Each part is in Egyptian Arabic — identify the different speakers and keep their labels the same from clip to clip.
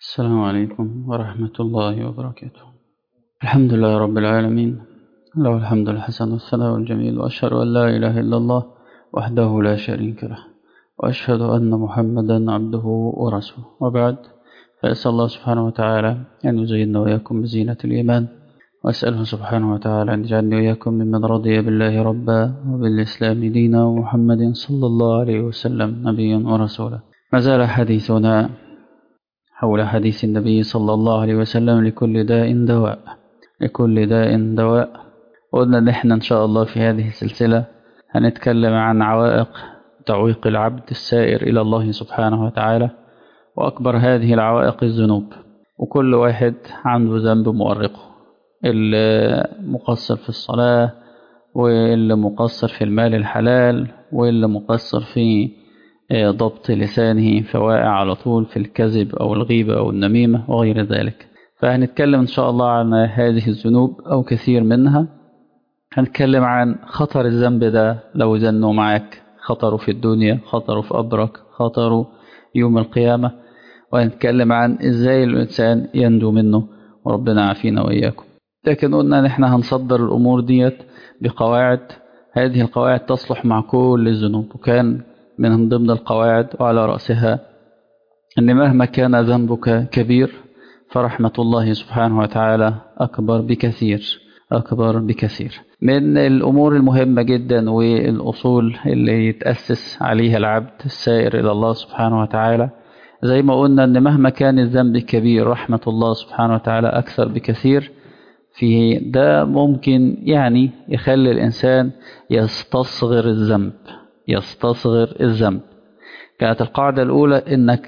Speaker 1: السلام عليكم ورحمة الله وبركاته الحمد لله رب العالمين له الحمد الحسن والثناء الجميل وأشهد أن لا إله إلا الله وحده لا شريك له وأشهد أن محمدا عبده ورسوله وبعد فأسأل الله سبحانه وتعالى أن يزيننا وإياكم بزينة الإيمان وأسأله سبحانه وتعالى أن يجعلني وإياكم ممن رضي بالله ربا وبالإسلام دينا ومحمد صلى الله عليه وسلم نبيا ورسولا ما زال حديثنا حول حديث النبي صلى الله عليه وسلم لكل داء دواء لكل داء دواء قلنا ان احنا ان شاء الله في هذه السلسلة هنتكلم عن عوائق تعويق العبد السائر الى الله سبحانه وتعالى واكبر هذه العوائق الذنوب وكل واحد عنده ذنب مؤرقه اللي مقصر في الصلاة واللي مقصر في المال الحلال واللي مقصر في ضبط لسانه فواقع على طول في الكذب أو الغيبة أو النميمة وغير ذلك فهنتكلم إن شاء الله عن هذه الذنوب أو كثير منها هنتكلم عن خطر الذنب ده لو زنه معك خطره في الدنيا خطره في قبرك خطره يوم القيامة وهنتكلم عن إزاي الإنسان ينجو منه وربنا عافينا وإياكم لكن قلنا ان احنا هنصدر الامور ديت بقواعد هذه القواعد تصلح مع كل الذنوب وكان من ضمن القواعد وعلى رأسها ان مهما كان ذنبك كبير فرحمة الله سبحانه وتعالى أكبر بكثير أكبر بكثير من الأمور المهمة جدا والأصول اللي يتأسس عليها العبد السائر إلى الله سبحانه وتعالى زي ما قلنا ان مهما كان الذنب كبير رحمة الله سبحانه وتعالى أكثر بكثير في ده ممكن يعني يخلي الإنسان يستصغر الذنب يستصغر الذنب كانت القاعدة الأولى إنك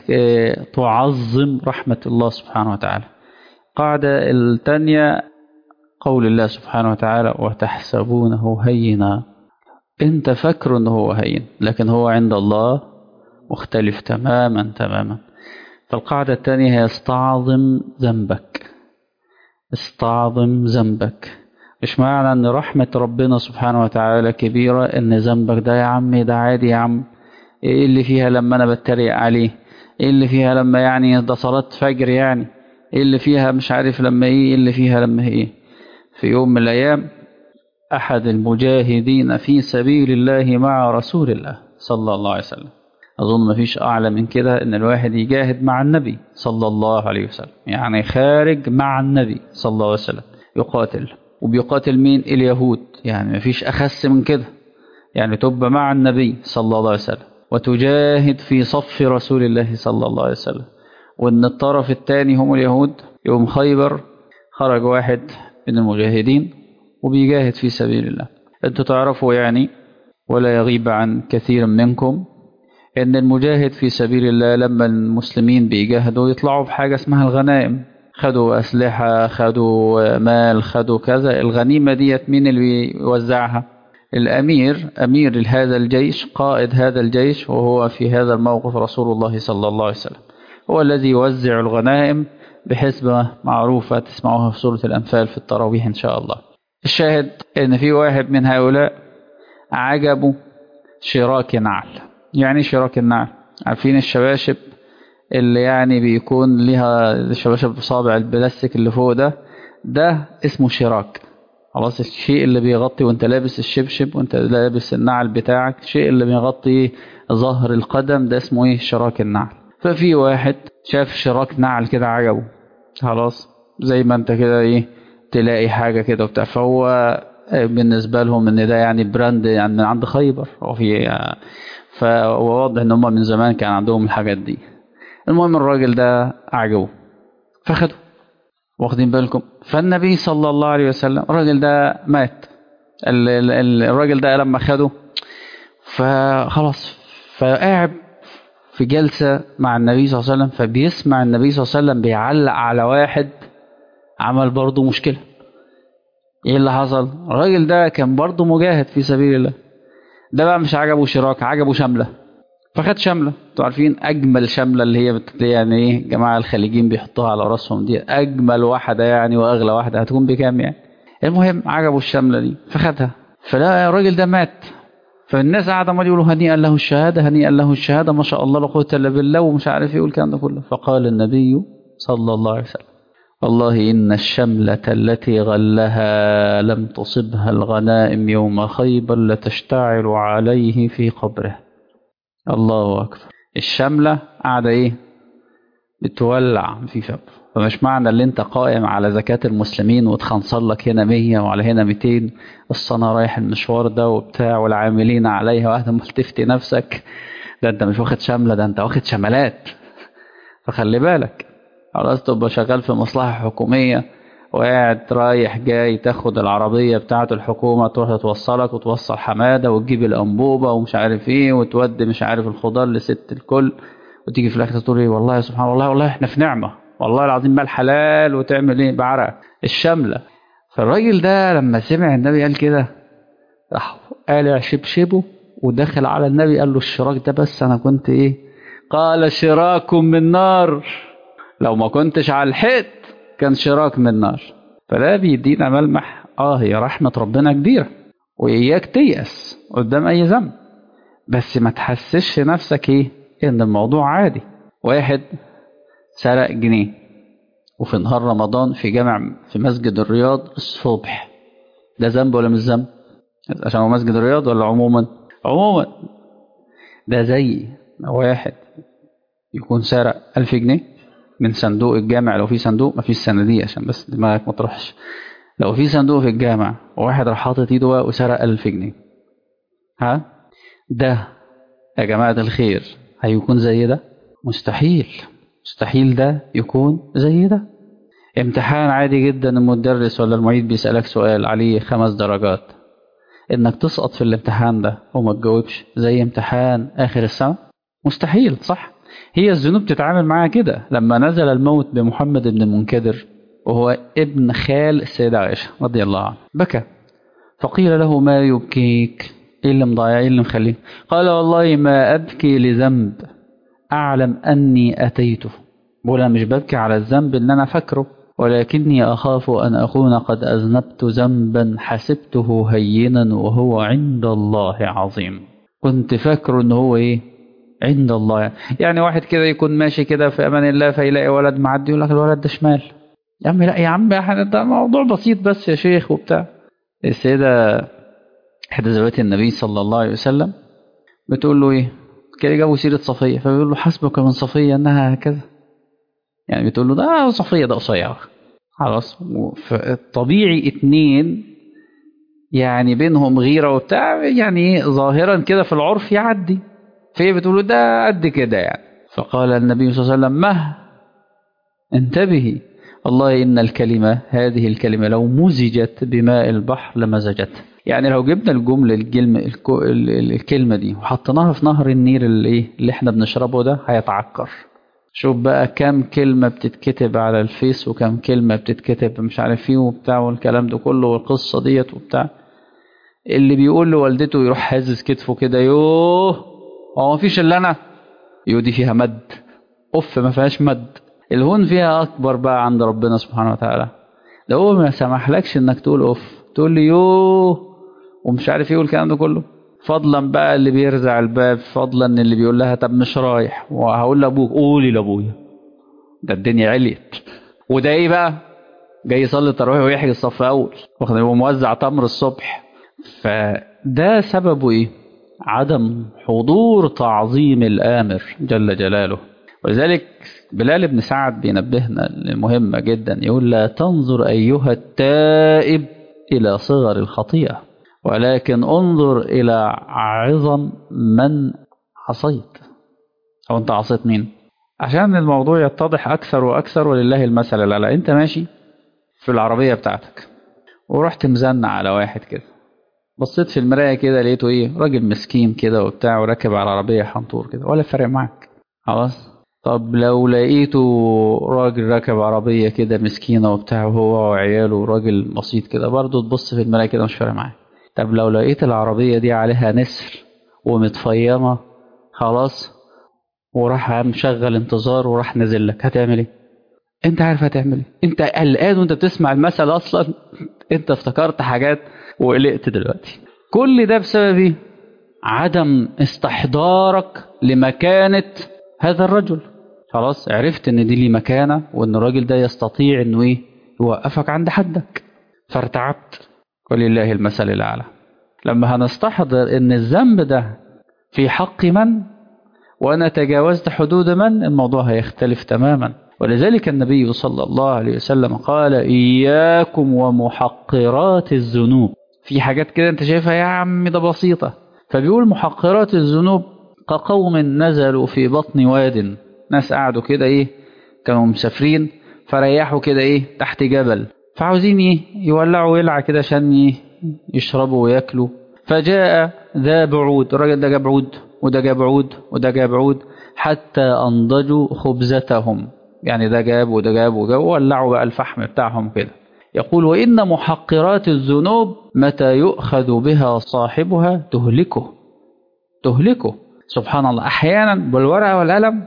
Speaker 1: تعظم رحمة الله سبحانه وتعالى القاعدة الثانية قول الله سبحانه وتعالى وتحسبونه هينا انت فكر انه هو هين لكن هو عند الله مختلف تماما تماما فالقاعدة الثانية هي استعظم ذنبك استعظم ذنبك مش معنى ان رحمة ربنا سبحانه وتعالى كبيرة ان ذنبك ده يا عمي ده عادي يا عم ايه اللي فيها لما انا بتريق عليه ايه اللي فيها لما يعني ده صلاة فجر يعني ايه اللي فيها مش عارف لما ايه, إيه اللي فيها لما ايه في يوم من الايام احد المجاهدين في سبيل الله مع رسول الله صلى الله عليه وسلم أظن ما فيش أعلى من كده إن الواحد يجاهد مع النبي صلى الله عليه وسلم يعني خارج مع النبي صلى الله عليه وسلم يقاتل وبيقاتل مين اليهود يعني ما فيش أخس من كده يعني تبقى مع النبي صلى الله عليه وسلم وتجاهد في صف رسول الله صلى الله عليه وسلم وإن الطرف الثاني هم اليهود يوم خيبر خرج واحد من المجاهدين وبيجاهد في سبيل الله أنتوا تعرفوا يعني ولا يغيب عن كثير منكم ان المجاهد في سبيل الله لما المسلمين بيجاهدوا يطلعوا بحاجة اسمها الغنائم خدوا أسلحة خدوا مال خدوا كذا الغنيمة ديت مين اللي بيوزعها الأمير أمير هذا الجيش قائد هذا الجيش وهو في هذا الموقف رسول الله صلى الله عليه وسلم هو الذي يوزع الغنائم بحسبة معروفة تسمعوها في سورة الأنفال في التراويح إن شاء الله الشاهد ان في واحد من هؤلاء عجبه شراك نعل يعني شراك النعل عارفين الشباشب اللي يعني بيكون ليها شباشب صابع البلاستيك اللي فوق ده ده اسمه شراك خلاص الشيء اللي بيغطي وانت لابس الشبشب وانت لابس النعل بتاعك الشيء اللي بيغطي ظهر القدم ده اسمه ايه شراك النعل ففي واحد شاف شراك نعل كده عجبه خلاص زي ما انت كده ايه تلاقي حاجة كده وبتاع فهو بالنسبة لهم ان ده يعني براند يعني من عند خيبر وفي فواضح ان هم من زمان كان عندهم الحاجات دي المهم الراجل ده عجبه فخده واخدين بالكم فالنبي صلى الله عليه وسلم الراجل ده مات الراجل ده لما خده فخلاص فقاعد في جلسة مع النبي صلى الله عليه وسلم فبيسمع النبي صلى الله عليه وسلم بيعلق على واحد عمل برضه مشكلة ايه اللي حصل الراجل ده كان برضه مجاهد في سبيل الله ده بقى مش عجبه شراك عجبه شملة فخد شملة انتوا عارفين اجمل شملة اللي هي بتلاقي يعني ايه جماعة الخليجين بيحطوها على راسهم دي اجمل واحدة يعني واغلى واحدة هتكون بكام يعني المهم عجبه الشملة دي فخدها فلا الراجل ده مات فالناس قاعدة عمال يقولوا هنيئا له الشهادة هنيئا له الشهادة ما شاء الله لا قوة إلا بالله ومش عارف ايه والكلام ده كله فقال النبي صلى الله عليه وسلم والله إن الشملة التي غلها لم تصبها الغنائم يوم خيبر لتشتعل عليه في قبره الله أكبر الشملة قاعدة إيه بتولع في فبر فمش معنى اللي انت قائم على زكاة المسلمين وتخنصر لك هنا 100 وعلى هنا 200 اصل انا رايح المشوار ده وبتاع والعاملين عليها واحدة ما تفتي نفسك ده انت مش واخد شملة ده انت واخد شملات فخلي بالك خلاص تبقى شغال في مصلحة حكومية وقاعد رايح جاي تاخد العربية بتاعة الحكومة تروح توصلك وتوصل حمادة وتجيب الأنبوبة ومش عارف ايه وتودي مش عارف الخضار لست الكل وتيجي في الآخر تقول ايه والله سبحان الله والله احنا في نعمة والله العظيم مال حلال وتعمل ايه بعرق الشملة فالراجل ده لما سمع النبي قال كده راح قالع شبشبه ودخل على النبي قال له الشراك ده بس انا كنت ايه قال شراك من نار لو ما كنتش على الحيط كان شراك من نار فده بيدينا ملمح اه هي رحمة ربنا كبيرة وإياك تيأس قدام أي ذنب بس ما تحسسش نفسك ايه ان الموضوع عادي واحد سرق جنيه وفي نهار رمضان في جامع في مسجد الرياض الصبح ده ذنب ولا مش ذنب عشان هو مسجد الرياض ولا عموما عموما ده زي واحد يكون سرق ألف جنيه من صندوق الجامع لو في صندوق ما فيش صناديق عشان بس دماغك ما تروحش لو في صندوق في الجامع وواحد راح حاطط ايده بقى وسرق ألف جنيه ها ده يا جماعة الخير هيكون زي ده مستحيل مستحيل ده يكون زي ده امتحان عادي جدا المدرس ولا المعيد بيسألك سؤال عليه خمس درجات انك تسقط في الامتحان ده وما تجاوبش زي امتحان اخر السنة مستحيل صح هي الذنوب تتعامل معاها كده لما نزل الموت بمحمد بن المنكدر وهو ابن خال السيدة عائشة رضي الله عنها بكى فقيل له ما يبكيك ايه اللي مضيع ايه اللي مخليه قال والله ما ابكي لذنب اعلم اني اتيته بقول انا مش ببكي على الذنب اللي انا فاكره ولكني اخاف ان اكون قد اذنبت ذنبا حسبته هينا وهو عند الله عظيم كنت فاكره ان هو ايه عند الله يعني واحد كده يكون ماشي كده في امان الله فيلاقي ولد معدي يقول لك الولد ده شمال يا عم لا يا عم احنا ده موضوع بسيط بس يا شيخ وبتاع السيده احدى زوجات النبي صلى الله عليه وسلم بتقول له ايه كده جابوا سيره صفيه فبيقول له حسبك من صفيه انها هكذا يعني بتقول له ده صفيه ده قصيره خلاص طبيعي اتنين يعني بينهم غيره وبتاع يعني ظاهرا كده في العرف يعدي فهي بتقول له ده قد كده يعني فقال النبي صلى الله عليه وسلم مه انتبهي والله إن الكلمة هذه الكلمة لو مزجت بماء البحر لمزجته يعني لو جبنا الجملة الكلمة, الكلمة دي وحطيناها في نهر النيل اللي, اللي احنا بنشربه ده هيتعكر شوف بقى كام كلمة بتتكتب على الفيس وكام كلمة بتتكتب مش عارف فيه وبتاع والكلام ده كله والقصة ديت وبتاع اللي بيقول لوالدته يروح هازز كتفه كده يوه هو مفيش الا انا يو دي فيها مد اوف ما فيهاش مد الهون فيها اكبر بقى عند ربنا سبحانه وتعالى لو هو ما سمحلكش انك تقول اوف تقول لي يوه ومش عارف ايه والكلام ده كله فضلا بقى اللي بيرزع الباب فضلا اللي بيقول لها طب مش رايح وهقول لابوك قولي لابويا ده الدنيا عليت وده ايه بقى جاي يصلي التراويح ويحجز الصف اول واخد موزع تمر الصبح فده سببه ايه عدم حضور تعظيم الامر جل جلاله ولذلك بلال بن سعد بينبهنا لمهمة جدا يقول لا تنظر أيها التائب إلى صغر الخطيئة ولكن انظر إلى عظم من عصيت أو أنت عصيت مين عشان الموضوع يتضح أكثر وأكثر ولله المثل الأعلى أنت ماشي في العربية بتاعتك ورحت مزنع على واحد كده بصيت في المراية كده لقيته إيه راجل مسكين كده وبتاع وراكب على العربية حنطور كده ولا فارق معاك خلاص طب لو لقيته راجل راكب عربية كده مسكينة وبتاع وهو وعياله راجل بسيط كده برضه تبص في المراية كده مش فارق معاك طب لو لقيت العربية دي عليها نسر ومتفيمة خلاص وراح مشغل انتظار وراح نازل لك هتعمل ايه؟ انت عارف هتعمل ايه؟ انت قلقان وانت بتسمع المثل اصلا انت افتكرت حاجات وقلقت دلوقتي كل ده بسبب ايه؟ عدم استحضارك لمكانة هذا الرجل خلاص عرفت ان دي لي مكانه وان الراجل ده يستطيع انه ايه يوقفك عند حدك فارتعبت ولله المثل الاعلى لما هنستحضر ان الذنب ده في حق من وانا تجاوزت حدود من الموضوع هيختلف تماما ولذلك النبي صلى الله عليه وسلم قال اياكم ومحقرات الذنوب في حاجات كده انت شايفها يا عم ده بسيطه فبيقول محقرات الذنوب كقوم نزلوا في بطن واد ناس قعدوا كده ايه كانوا مسافرين فريحوا كده ايه تحت جبل فعاوزين ايه يولعوا ولعه كده عشان ايه يشربوا وياكلوا فجاء ذا بعود الراجل ده جاب عود وده جاب عود وده جاب عود حتى انضجوا خبزتهم يعني ده جاب وده جاب وجاب وولعوا بقى الفحم بتاعهم كده يقول وإن محقرات الذنوب متى يؤخذ بها صاحبها تهلكه تهلكه سبحان الله أحيانا بالورقة والقلم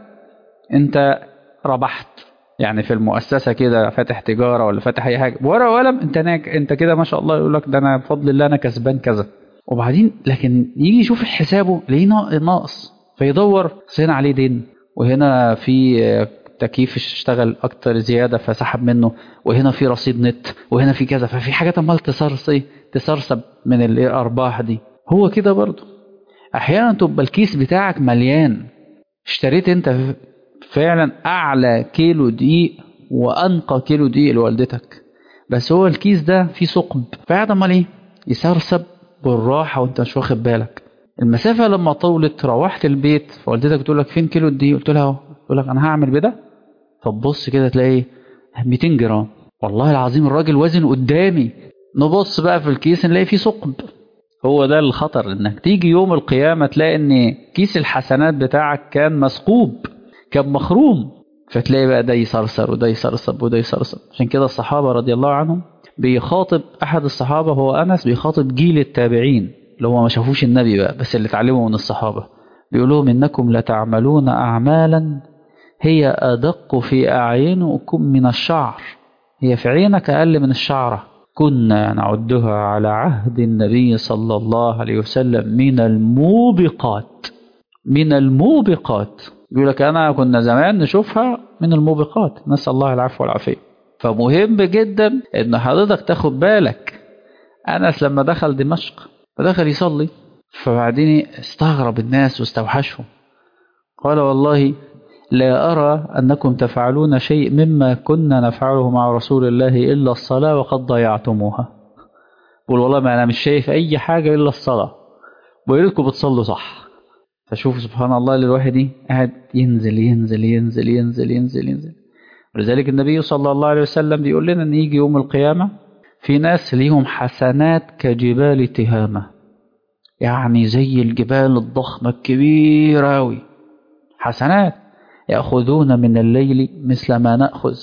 Speaker 1: أنت ربحت يعني في المؤسسة كده فاتح تجارة ولا فاتح أي حاجة بورقة وقلم أنت ناك أنت كده ما شاء الله يقول لك ده أنا بفضل الله أنا كسبان كذا وبعدين لكن يجي يشوف حسابه ليه ناقص فيدور هنا عليه دين وهنا في تكييف اشتغل اكتر زياده فسحب منه وهنا في رصيد نت وهنا في كذا ففي حاجات عمال تسرسي تسرسب من الارباح دي هو كده برضه احيانا تبقى الكيس بتاعك مليان اشتريت انت فعلا اعلى كيلو دقيق وانقى كيلو دقيق لوالدتك بس هو الكيس ده فيه ثقب فقاعد امال ايه يسرسب بالراحه وانت مش واخد بالك المسافه لما طولت روحت البيت فوالدتك تقول لك فين كيلو الدقيق قلت لها يقول لك انا هعمل بده فتبص كده تلاقي 200 جرام والله العظيم الراجل وزن قدامي نبص بقى في الكيس نلاقي فيه ثقب هو ده الخطر انك تيجي يوم القيامة تلاقي ان كيس الحسنات بتاعك كان مثقوب كان مخروم فتلاقي بقى ده يصرصر وده يصرصر وده يصرصر عشان كده الصحابة رضي الله عنهم بيخاطب احد الصحابة هو انس بيخاطب جيل التابعين اللي هو ما شافوش النبي بقى بس اللي اتعلموا من الصحابة بيقول لهم انكم لتعملون اعمالا هي أدق في أعينكم من الشعر هي في عينك أقل من الشعرة كنا نعدها على عهد النبي صلى الله عليه وسلم من الموبقات من الموبقات يقول لك أنا كنا زمان نشوفها من الموبقات نسأل الله العفو والعافية فمهم جدا إن حضرتك تاخد بالك أنس لما دخل دمشق فدخل يصلي فبعدين استغرب الناس واستوحشهم قال والله لا أرى أنكم تفعلون شيء مما كنا نفعله مع رسول الله إلا الصلاة وقد ضيعتموها بقول والله ما أنا مش شايف أي حاجة إلا الصلاة ويريدكم بتصلوا صح فشوف سبحان الله للواحد ايه قاعد ينزل ينزل ينزل ينزل ينزل ينزل ولذلك النبي صلى الله عليه وسلم بيقول لنا ان يجي يوم القيامة في ناس ليهم حسنات كجبال تهامة يعني زي الجبال الضخمة الكبيرة أوي حسنات يأخذون من الليل مثل ما نأخذ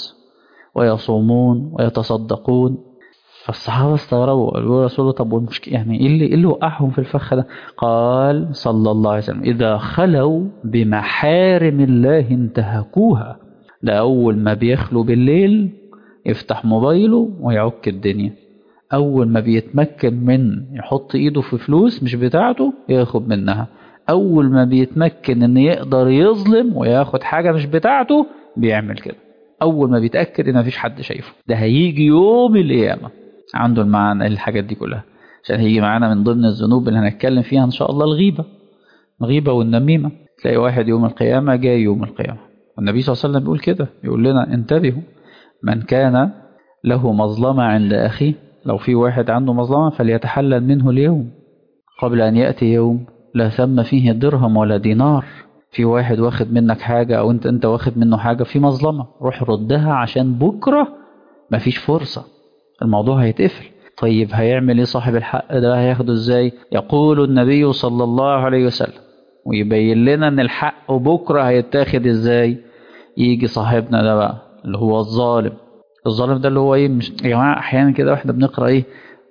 Speaker 1: ويصومون ويتصدقون فالصحابة استغربوا قالوا رسول الله طب والمشكلة يعني ايه اللي, إيه اللي وقعهم في الفخ ده قال صلى الله عليه وسلم إذا خلوا بمحارم الله انتهكوها ده أول ما بيخلوا بالليل يفتح موبايله ويعك الدنيا أول ما بيتمكن من يحط إيده في فلوس مش بتاعته ياخد منها أول ما بيتمكن إن يقدر يظلم وياخد حاجة مش بتاعته بيعمل كده أول ما بيتأكد إن مفيش حد شايفه ده هيجي يوم القيامة عنده المعنى الحاجات دي كلها عشان هيجي معانا من ضمن الذنوب اللي هنتكلم فيها إن شاء الله الغيبة الغيبة والنميمة تلاقي واحد يوم القيامة جاي يوم القيامة والنبي صلى الله عليه وسلم بيقول كده بيقول لنا انتبهوا من كان له مظلمة عند أخيه لو في واحد عنده مظلمة فليتحلل منه اليوم قبل أن يأتي يوم لا ثم فيه درهم ولا دينار في واحد واخد منك حاجة أو أنت أنت واخد منه حاجة في مظلمة روح ردها عشان بكرة مفيش فرصة الموضوع هيتقفل طيب هيعمل ايه صاحب الحق ده هياخده ازاي يقول النبي صلى الله عليه وسلم ويبين لنا ان الحق بكرة هيتاخد ازاي يجي صاحبنا ده بقى اللي هو الظالم الظالم ده اللي هو ايه مش يا جماعه احيانا كده واحنا بنقرا ايه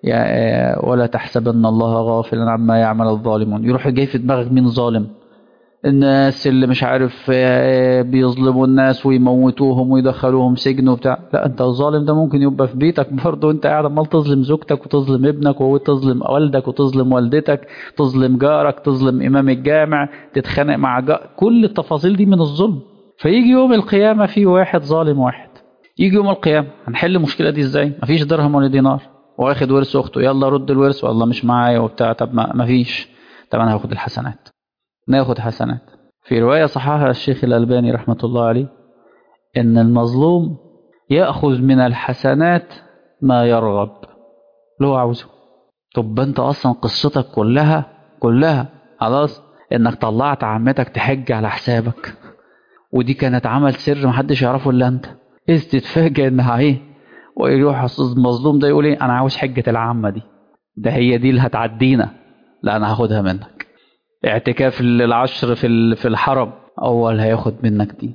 Speaker 1: يا ولا تحسبن الله غافلا عما يعمل الظالمون يروح جاي في دماغك مين ظالم الناس اللي مش عارف بيظلموا الناس ويموتوهم ويدخلوهم سجن وبتاع لا انت الظالم ده ممكن يبقى في بيتك برضه وانت قاعد عمال تظلم زوجتك وتظلم ابنك وتظلم والدك وتظلم والدتك تظلم جارك تظلم امام الجامع تتخانق مع جار كل التفاصيل دي من الظلم فيجي يوم القيامة في واحد ظالم واحد يجي يوم القيامة هنحل المشكلة دي ازاي مفيش درهم ولا دينار واخد ورث اخته يلا رد الورث والله مش معايا وبتاع طب ما مفيش طب انا هاخد الحسنات ناخد حسنات في رواية صححها الشيخ الألباني رحمة الله عليه إن المظلوم يأخذ من الحسنات ما يرغب اللي هو عاوزه طب أنت أصلا قصتك كلها كلها خلاص إنك طلعت عمتك تحج على حسابك ودي كانت عمل سر محدش يعرفه إلا أنت إذ تتفاجئ إنها إيه ويروح المظلوم ده يقول إيه أنا عاوز حجة العامة دي ده هي دي اللي هتعدينا لا أنا هاخدها منك اعتكاف العشر في في الحرم اول هياخد منك دي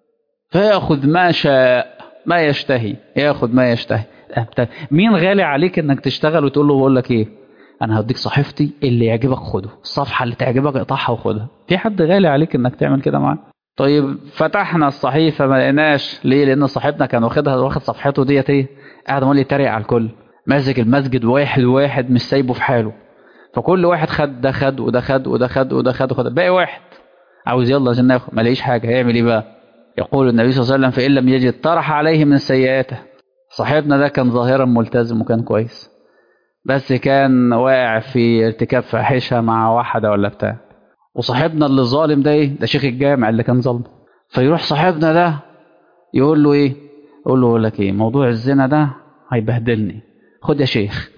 Speaker 1: فياخد ما شاء ما يشتهي ياخد ما يشتهي مين غالي عليك انك تشتغل وتقول له بقول لك ايه انا هديك صحيفتي اللي يعجبك خده الصفحه اللي تعجبك اقطعها وخدها في حد غالي عليك انك تعمل كده معاه طيب فتحنا الصحيفه ما لقيناش ليه لان صاحبنا كان واخدها واخد صفحته ديت ايه قاعد عمال يتريق على الكل ماسك المسجد واحد واحد مش سايبه في حاله فكل واحد خد ده خد وده خد وده خد وده خد وخد باقي واحد عاوز يلا عشان ناخد ما لاقيش حاجه هيعمل ايه بقى؟ يقول النبي صلى الله عليه وسلم فان لم يجد طرح عليه من سيئاته صاحبنا ده كان ظاهرا ملتزم وكان كويس بس كان واقع في ارتكاب فاحشه مع واحده ولا بتاع وصاحبنا اللي ظالم ده ايه؟ ده شيخ الجامع اللي كان ظالم فيروح صاحبنا ده يقول له ايه؟ يقول له اقول لك ايه؟ موضوع الزنا ده هيبهدلني خد يا شيخ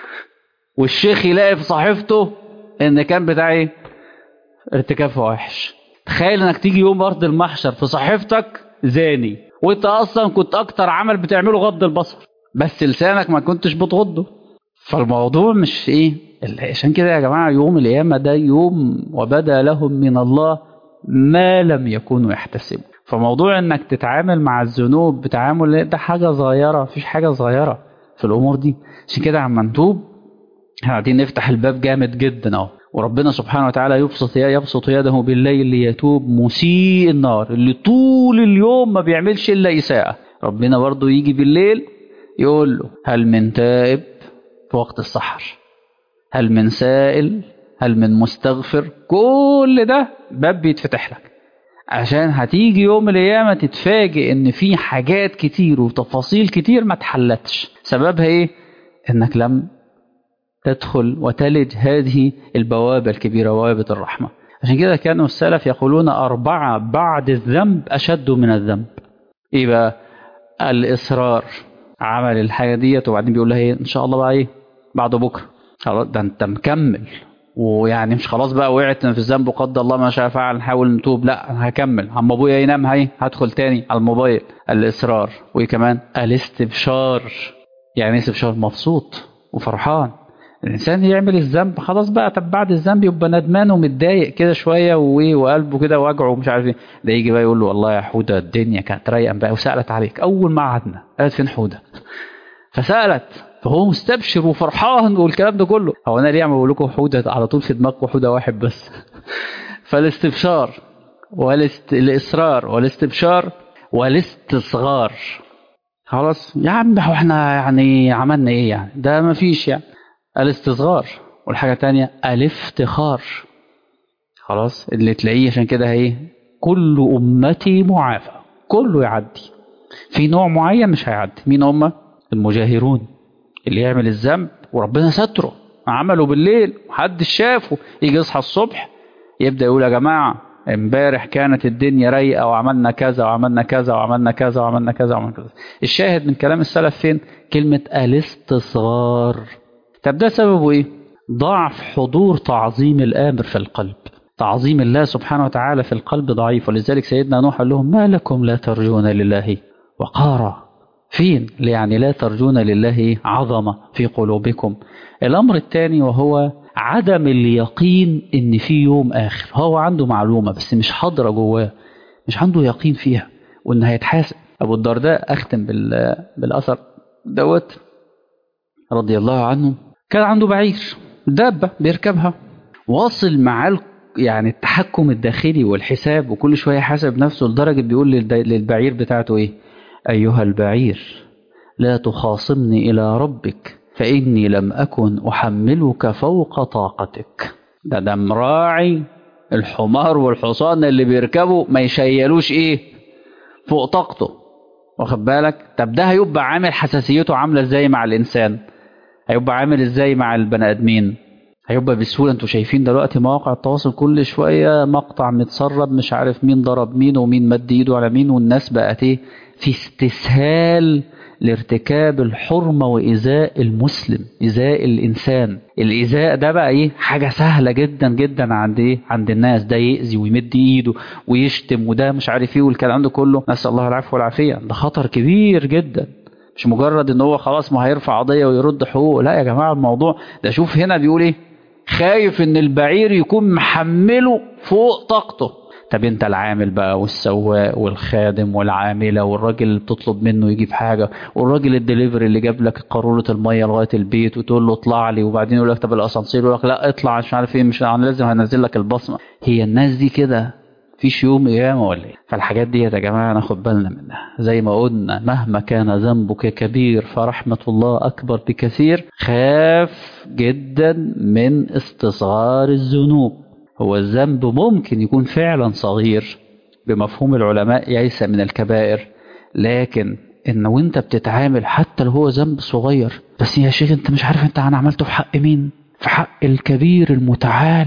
Speaker 1: والشيخ يلاقي في صحيفته ان كان بتاع ايه ارتكاب فواحش تخيل انك تيجي يوم ارض المحشر في صحيفتك زاني وانت اصلا كنت اكتر عمل بتعمله غض البصر بس لسانك ما كنتش بتغضه فالموضوع مش ايه عشان كده يا جماعه يوم القيامه ده يوم وبدا لهم من الله ما لم يكونوا يحتسبوا فموضوع انك تتعامل مع الذنوب بتعامل ده حاجه صغيره مفيش حاجه صغيره في الامور دي عشان كده عم نتوب قاعدين نفتح الباب جامد جدا اهو وربنا سبحانه وتعالى يبسط يبسط يده بالليل ليتوب مسيء النار اللي طول اليوم ما بيعملش الا اساءه ربنا برضه يجي بالليل يقول له هل من تائب في وقت السحر هل من سائل هل من مستغفر كل ده باب بيتفتح لك عشان هتيجي يوم القيامة تتفاجئ ان في حاجات كتير وتفاصيل كتير ما اتحلتش سببها ايه انك لم تدخل وتلج هذه البوابة الكبيرة بوابة الرحمة عشان كده كانوا السلف يقولون أربعة بعد الذنب أشد من الذنب إيه بقى الإصرار عمل الحاجة ديت وبعدين بيقول لها إيه إن شاء الله بقى إيه بعد بكرة خلاص ده أنت مكمل ويعني مش خلاص بقى وقعت في الذنب وقدر الله ما شاء فعل نحاول نتوب لا انا هكمل عم ابويا ينام هي هدخل تاني على الموبايل الاصرار وايه كمان الاستبشار يعني استبشار مبسوط وفرحان الانسان يعمل الذنب خلاص بقى طب بعد الذنب يبقى ندمان ومتضايق كده شويه وايه وقلبه كده وجعه ومش عارف ايه ده يجي بقى يقول له والله يا حوده الدنيا كانت رايقه بقى وسالت عليك اول ما قعدنا قالت فين حوده فسالت فهو مستبشر وفرحان والكلام ده كله هو انا ليه عم بقول لكم حوده على طول في دماغكم حوده واحد بس فالاستبشار والاصرار والاستبشار والاستصغار خلاص يا عم هو احنا يعني عملنا ايه يعني ده ما فيش يعني الاستصغار والحاجة الثانية الافتخار خلاص اللي تلاقيه عشان كده ايه كل أمتي معافى كله يعدي في نوع معين مش هيعدي مين هم المجاهرون اللي يعمل الذنب وربنا ستره عمله بالليل محدش شافه يجي يصحى الصبح يبدأ يقول يا جماعة امبارح كانت الدنيا رايقة وعملنا كذا وعملنا كذا وعملنا كذا وعملنا كذا وعملنا كذا الشاهد من كلام السلف فين كلمة الاستصغار طب ده سببه ايه ضعف حضور تعظيم الامر في القلب تعظيم الله سبحانه وتعالى في القلب ضعيف ولذلك سيدنا نوح قال لهم ما لكم لا ترجون لله وقارا فين يعني لا ترجون لله عظمة في قلوبكم الأمر الثاني وهو عدم اليقين إن في يوم آخر هو عنده معلومة بس مش حاضرة جواه مش عنده يقين فيها وإن هيتحاسب أبو الدرداء أختم بالأثر دوت رضي الله عنه كان عنده بعير دابة بيركبها واصل مع يعني التحكم الداخلي والحساب وكل شوية حاسب نفسه لدرجة بيقول للبعير بتاعته إيه أيها البعير لا تخاصمني إلى ربك فإني لم أكن أحملك فوق طاقتك ده ده مراعي الحمار والحصان اللي بيركبوا ما يشيلوش إيه فوق طاقته واخد بالك طب ده هيبقى عامل حساسيته عامله ازاي مع الانسان هيبقى عامل ازاي مع البني ادمين هيبقى بسهوله انتوا شايفين دلوقتي مواقع التواصل كل شويه مقطع متسرب مش عارف مين ضرب مين ومين مد ايده على مين والناس بقت ايه في استسهال لارتكاب الحرمة وإيذاء المسلم إيذاء الإنسان الإيذاء ده بقى إيه حاجة سهلة جدا جدا عند إيه عند الناس ده يأذي ويمد إيده ويشتم وده مش عارف إيه والكلام ده كله نسأل الله العفو والعافية ده خطر كبير جدا مش مجرد إن هو خلاص ما هيرفع قضية ويرد حقوق لا يا جماعة الموضوع ده شوف هنا بيقول إيه خايف إن البعير يكون محمله فوق طاقته طب انت العامل بقى والسواق والخادم والعامله والراجل اللي بتطلب منه يجيب حاجه والراجل الدليفري اللي جاب لك قاروره الميه لغايه البيت وتقول له اطلع لي وبعدين يقول لك طب الاسانسير يقول لك لا اطلع مش عارف ايه مش انا لازم هنزل لك البصمه هي الناس دي كده فيش يوم قيامه ولا ايه فالحاجات دي يا جماعه ناخد بالنا منها زي ما قلنا مهما كان ذنبك كبير فرحمه الله اكبر بكثير خاف جدا من استصغار الذنوب هو الذنب ممكن يكون فعلا صغير بمفهوم العلماء ليس من الكبائر لكن ان وانت بتتعامل حتى لو هو ذنب صغير بس يا شيخ انت مش عارف انت انا عملته في حق مين في حق الكبير المتعال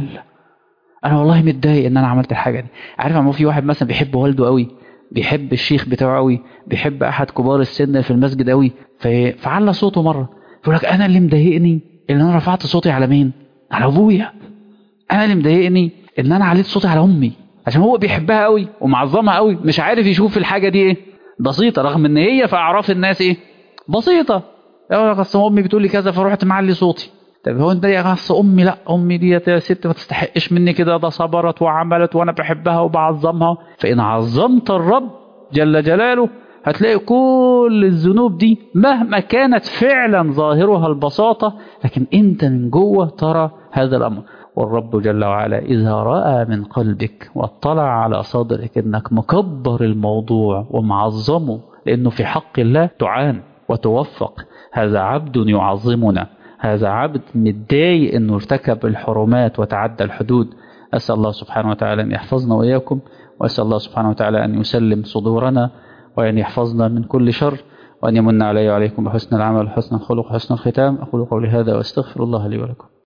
Speaker 1: انا والله متضايق ان انا عملت الحاجه دي عارف عمو في واحد مثلا بيحب والده قوي بيحب الشيخ بتاعه قوي بيحب احد كبار السن في المسجد قوي فعلى صوته مره يقول لك انا اللي مضايقني ان انا رفعت صوتي على مين على ابويا انا اللي مضايقني ان انا عليت صوتي على امي عشان هو بيحبها قوي ومعظمها قوي مش عارف يشوف الحاجه دي ايه بسيطه رغم ان هي في اعراف الناس ايه بسيطه يقول لك اصل امي بتقول لي كذا فرحت معلي صوتي طب هو انت يا اصل امي لا امي دي يا ست ما تستحقش مني كده ده صبرت وعملت وانا بحبها وبعظمها فان عظمت الرب جل جلاله هتلاقي كل الذنوب دي مهما كانت فعلا ظاهرها البساطة لكن انت من جوه ترى هذا الامر والرب جل وعلا إذا رأى من قلبك واطلع على صدرك إنك مكبر الموضوع ومعظمه لأنه في حق الله تعان وتوفق هذا عبد يعظمنا هذا عبد متضايق أنه ارتكب الحرمات وتعدى الحدود أسأل الله سبحانه وتعالى أن يحفظنا وإياكم وأسأل الله سبحانه وتعالى أن يسلم صدورنا وأن يحفظنا من كل شر وأن يمن علي وعليكم بحسن العمل وحسن الخلق وحسن الختام أقول قولي هذا وأستغفر الله لي ولكم